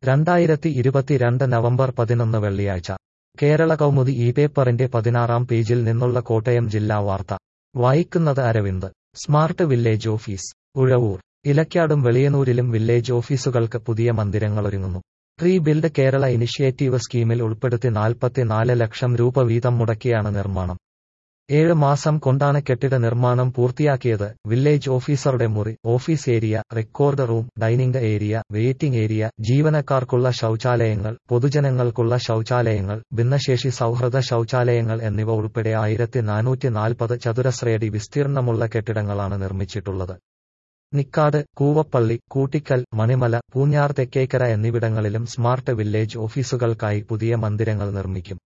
രണ്ടായിരത്തി ഇരുപത്തിരണ്ട് നവംബർ പതിനൊന്ന് വെള്ളിയാഴ്ച കേരള കൗമുദി ഈ പേപ്പറിന്റെ പതിനാറാം പേജിൽ നിന്നുള്ള കോട്ടയം ജില്ലാ വാർത്ത വായിക്കുന്നത് Aravind smart village office Uzhavoor ഇലക്കാടും വെളിയനൂരിലും വില്ലേജ് ഓഫീസുകൾക്ക് പുതിയ മന്ദിരങ്ങളൊരുങ്ങുന്നു റീബിൽഡ് കേരള ഇനിഷ്യേറ്റീവ് സ്കീമിൽ ഉൾപ്പെടുത്തി നാൽപ്പത്തിനാല് ലക്ഷം രൂപ വീതം മുടക്കിയാണ് നിർമ്മാണം ഏഴ് മാസം കൊണ്ടാണ് കെട്ടിട നിർമ്മാണം പൂർത്തിയാക്കിയത് വില്ലേജ് ഓഫീസറുടെ മുറി office area record room dining area waiting area ജീവനക്കാർക്കുള്ള ശൗചാലയങ്ങൾ പൊതുജനങ്ങൾക്കുള്ള ശൗചാലയങ്ങൾ ഭിന്നശേഷി സൗഹൃദ ശൗചാലയങ്ങൾ എന്നിവ ഉൾപ്പെടെ ആയിരത്തി നാനൂറ്റി നാൽപ്പത് ചതുരശ്രയടി വിസ്തീർണമുള്ള കെട്ടിടങ്ങളാണ് നിർമ്മിച്ചിട്ടുള്ളത് നിക്കാട് കൂവപ്പള്ളി കൂട്ടിക്കൽ മണിമല പൂഞ്ഞാർ തെക്കേക്കര എന്നിവിടങ്ങളിലും സ്മാർട്ട് വില്ലേജ് ഓഫീസുകൾക്കായി പുതിയ മന്ദിരങ്ങൾ നിർമ്മിക്കും